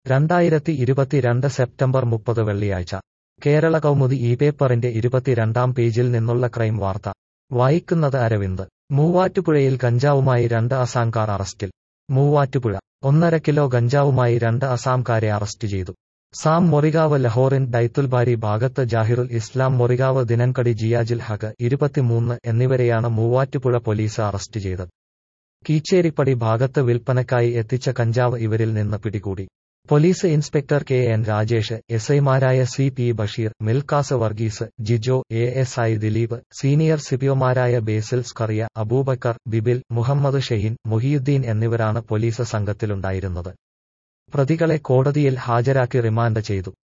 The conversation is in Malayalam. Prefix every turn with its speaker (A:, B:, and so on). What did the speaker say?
A: രണ്ടായിരത്തി ഇരുപത്തിരണ്ട് സെപ്റ്റംബർ മുപ്പത് വെള്ളിയാഴ്ച കേരള കൗമുദി ഈ പേപ്പറിന്റെ ഇരുപത്തിരണ്ടാം പേജിൽ നിന്നുള്ള ക്രൈം വാർത്ത വായിക്കുന്നത് അരവിന്ദ് മൂവാറ്റുപുഴയിൽ ഗഞ്ചാവുമായി രണ്ട് അസാംകാർ അറസ്റ്റിൽ മൂവാറ്റുപുഴ ഒന്നര കിലോ ഗഞ്ചാവുമായി രണ്ട് അസാംകാരെ അറസ്റ്റ് ചെയ്തു സാം മൊറിഗാവ് ലഹോറിൻ ഡൈത്തുൽബാരി ഭാഗത്ത് ജാഹിറുൽ ഇസ്ലാം മൊറിഗാവ് ദിനൻകടി ജിയാജിൽ ഹക്ക് ഇരുപത്തിമൂന്ന് എന്നിവരെയാണ് മൂവാറ്റുപുഴ പോലീസ് അറസ്റ്റ് ചെയ്തത് കീച്ചേരിപ്പടി ഭാഗത്ത് വിൽപ്പനക്കായി എത്തിച്ച കഞ്ചാവ് ഇവരിൽ നിന്ന് പിടികൂടി police inspector K N Rajesh S ഐമാരായ C P Basheer Milkas Varghese Jijo A S I Dileep senior സിപിഒമാരായ ബേസിൽ സ്കറിയ അബൂബക്കർ ബിബിൽ മുഹമ്മദ് ഷഹീൻ മുഹിയുദ്ദീൻ എന്നിവരാണ് പോലീസ് സംഘത്തിലുണ്ടായിരുന്നത് പ്രതികളെ കോടതിയിൽ ഹാജരാക്കി റിമാൻഡ് ചെയ്തു